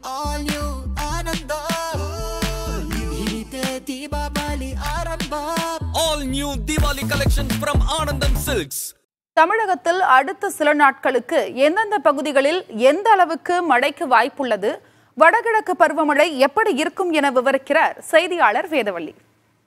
all new ಆನಂದ ಇದೆ ದೀಪಾವಳಿ ಆರಂಭ All new Diwali collection from Anandam Silks. தமிழகத்தில் அடுத்த சில நாட்களுக்கு எந்தெந்த பகுதிகளில் எந்த அளவுக்கு மழைக்கு வாய்ப்புள்ளது வடகிழக்கு பருவமழை எப்படி இருக்கும் என விவரிக்கிறார் செய்தியாளர் வேதவள்ளி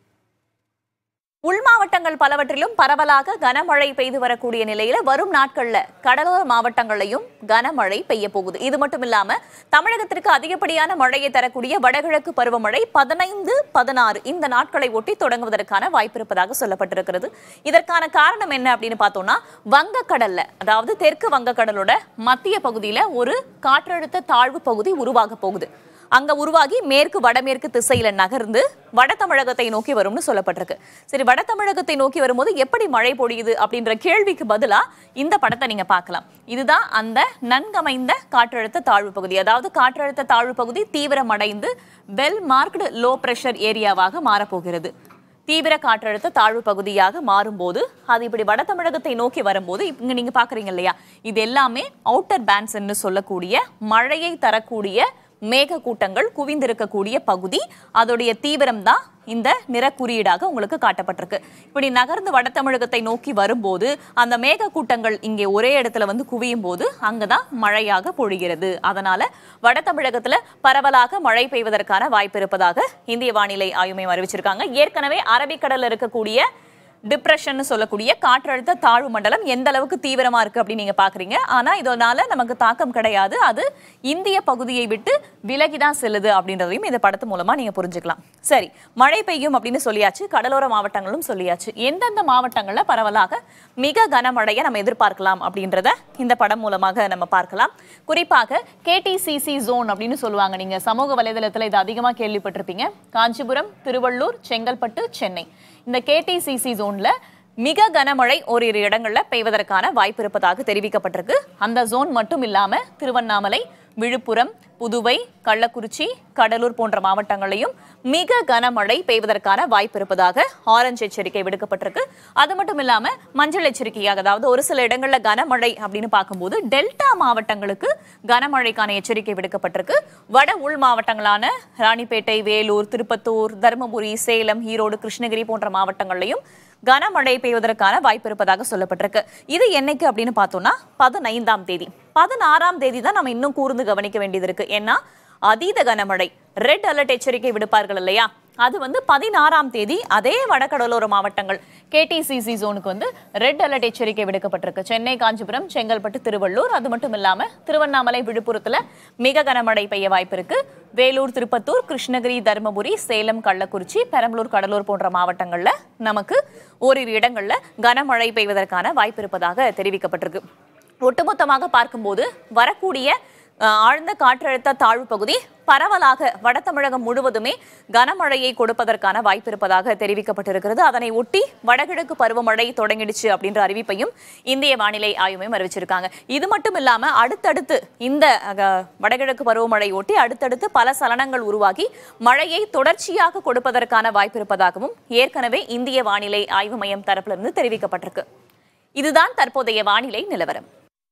உள் மாவட்டங்கள் பலவற்றிலும் பரவலாக கனமழை பெய்து வரக்கூடிய நிலையில வரும் நாட்கள்ல கடலோர மாவட்டங்களையும் கனமழை பெய்ய போகுது இது மட்டும் இல்லாம தமிழகத்திற்கு அதிகப்படியான மழையை தரக்கூடிய வடகிழக்கு பருவமழை பதினைந்து பதினாறு இந்த நாட்களை ஒட்டி தொடங்குவதற்கான வாய்ப்பு இருப்பதாக சொல்லப்பட்டிருக்கிறது இதற்கான காரணம் என்ன அப்படின்னு பார்த்தோம்னா வங்கக்கடல்ல அதாவது தெற்கு வங்கக்கடலோட மத்திய பகுதியில ஒரு காற்றழுத்த தாழ்வு பகுதி உருவாக போகுது அங்க உருவாகி மேற்கு வடமேற்கு திசையில நகர்ந்து வட தமிழகத்தை நோக்கி வரும்னு சொல்லப்பட்டிருக்கு சரி வட தமிழகத்தை நோக்கி வரும்போது எப்படி மழை பொழியுது அப்படின்ற கேள்விக்கு பதிலா இந்த படத்தை நீங்க பார்க்கலாம் இதுதான் அந்த நன்கமைந்த காற்றழுத்த தாழ்வு பகுதி அதாவது காற்றழுத்த தாழ்வு பகுதி தீவிரமடைந்து வெல் மார்க்டு லோ பிரஷர் ஏரியாவாக மாறப்போகிறது தீவிர காற்றழுத்த தாழ்வு பகுதியாக மாறும்போது அது இப்படி வட தமிழகத்தை நோக்கி வரும்போது இங்க நீங்க பாக்குறீங்க இல்லையா இது எல்லாமே அவுட்டர் பேண்ட்ஸ் சொல்லக்கூடிய மழையை தரக்கூடிய மேக கூட்டங்கள் குவிந்திருக்கக்கூடிய பகுதி அதோடைய தீவிரம் தான் இந்த நிற குறியீடாக உங்களுக்கு காட்டப்பட்டிருக்கு இப்படி நகர்ந்து வட தமிழகத்தை நோக்கி வரும்போது அந்த மேக கூட்டங்கள் இங்கே ஒரே இடத்துல வந்து குவியும் போது அங்கதான் மழையாக பொழிகிறது அதனால வட தமிழகத்துல பரவலாக மழை பெய்வதற்கான வாய்ப்பு இருப்பதாக இந்திய வானிலை ஆய்வு மையம் அறிவிச்சிருக்காங்க ஏற்கனவே அரபிக்கடல்ல இருக்கக்கூடிய டிப்ரெஷன் சொல்லக்கூடிய காற்றழுத்த தாழ்வு மண்டலம் எந்த அளவுக்கு தீவிரமா இருக்கு அப்படின்னு நீங்க பாக்குறீங்க ஆனா இதனால நமக்கு தாக்கம் கிடையாது அது இந்திய பகுதியை விட்டு விலகிதான் செல்லுது அப்படின்றதையும் இந்த படத்து மூலமா நீங்க புரிஞ்சுக்கலாம் சரி மழை பெய்யும் அப்படின்னு சொல்லியாச்சு கடலோர மாவட்டங்களும் சொல்லியாச்சு எந்தெந்த மாவட்டங்கள்ல பரவலாக மிக கனமழையை நம்ம எதிர்பார்க்கலாம் அப்படின்றத இந்த படம் மூலமாக நம்ம பார்க்கலாம் குறிப்பாக கேடிசிசி ஜோன் அப்படின்னு சொல்லுவாங்க நீங்க சமூக வலைதளத்துல இது அதிகமா கேள்விப்பட்டிருப்பீங்க காஞ்சிபுரம் திருவள்ளூர் செங்கல்பட்டு சென்னை இந்த கேடிசிசி ஜோன்ல மிக கனமழை ஓரிரு இடங்கள்ல பெய்வதற்கான வாய்ப்பு இருப்பதாக தெரிவிக்கப்பட்டிருக்கு அந்த ஜோன் மட்டும் இல்லாம திருவண்ணாமலை விழுப்புரம் புதுவை கள்ளக்குறிச்சி கடலூர் போன்ற மாவட்டங்களையும் மிக கனமழை பெய்வதற்கான வாய்ப்பு இருப்பதாக ஆரஞ்சு எச்சரிக்கை விடுக்கப்பட்டிருக்கு அது மட்டும் இல்லாம மஞ்சள் எச்சரிக்கையாக அதாவது ஒரு சில இடங்கள்ல கனமழை அப்படின்னு பார்க்கும்போது டெல்டா மாவட்டங்களுக்கு கனமழைக்கான எச்சரிக்கை விடுக்கப்பட்டிருக்கு வட உள் மாவட்டங்களான ராணிப்பேட்டை வேலூர் திருப்பத்தூர் தருமபுரி சேலம் ஈரோடு கிருஷ்ணகிரி போன்ற மாவட்டங்களையும் கனமழை பெய்வதற்கான வாய்ப்பு இருப்பதாக சொல்லப்பட்டிருக்கு இது என்னைக்கு அப்படின்னு பார்த்தோம்னா பதினைந்தாம் தேதி பதினாறாம் தேதி தான் நம்ம இன்னும் கூர்ந்து கவனிக்க வேண்டியது இருக்கு ஏன்னா அதீத கனமழை ரெட் அலர்ட் எச்சரிக்கை விடுப்பார்கள் இல்லையா அது வந்து பதினாறாம் தேதி அதே வடகடலோர மாவட்டங்கள் கேடிசிசி ஜோனுக்கு வந்து ரெட் அலர்ட் எச்சரிக்கை விடுக்கப்பட்டிருக்கு சென்னை காஞ்சிபுரம் செங்கல்பட்டு திருவள்ளூர் அது மட்டும் இல்லாம திருவண்ணாமலை விழுப்புரத்துல மிக கனமழை பெய்ய வாய்ப்பு இருக்கு வேலூர் திருப்பத்தூர் கிருஷ்ணகிரி தருமபுரி சேலம் கள்ளக்குறிச்சி பெரம்பலூர் கடலூர் போன்ற மாவட்டங்கள்ல நமக்கு ஓரிரு இடங்கள்ல கனமழை பெய்வதற்கான வாய்ப்பு இருப்பதாக தெரிவிக்கப்பட்டிருக்கு ஒட்டுமொத்தமாக பார்க்கும்போது வரக்கூடிய அஹ், ஆழ்ந்த காற்றழுத்த தாழ்வு பகுதி பரவலாக வட தமிழகம் முழுவதுமே கனமழையை கொடுப்பதற்கான வாய்ப்பு இருப்பதாக தெரிவிக்கப்பட்டிருக்கிறது அதனை ஒட்டி வடகிழக்கு பருவமழை தொடங்கிடுச்சு அப்படின்ற அறிவிப்பையும் இந்திய வானிலை ஆய்வு மையம் அறிவிச்சிருக்காங்க இது மட்டும் இல்லாம அடுத்தடுத்து இந்த அஹ், வடகிழக்கு பருவமழை ஒட்டி அடுத்தடுத்து பல சலனங்கள் உருவாகி மழையை தொடர்ச்சியாக கொடுப்பதற்கான வாய்ப்பு இருப்பதாகவும் ஏற்கனவே இந்திய வானிலை ஆய்வு மையம் தரப்பிலிருந்து தெரிவிக்கப்பட்டிருக்கு இதுதான் தற்போதைய வானிலை நிலவரம்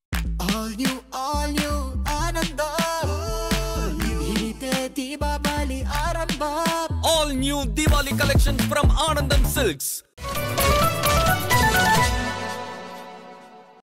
all new all new ಆನಂದ ಇದೆ ದೀಪಾವಳಿ ಆರಂಭ All new Diwali collection from Anandam Silks.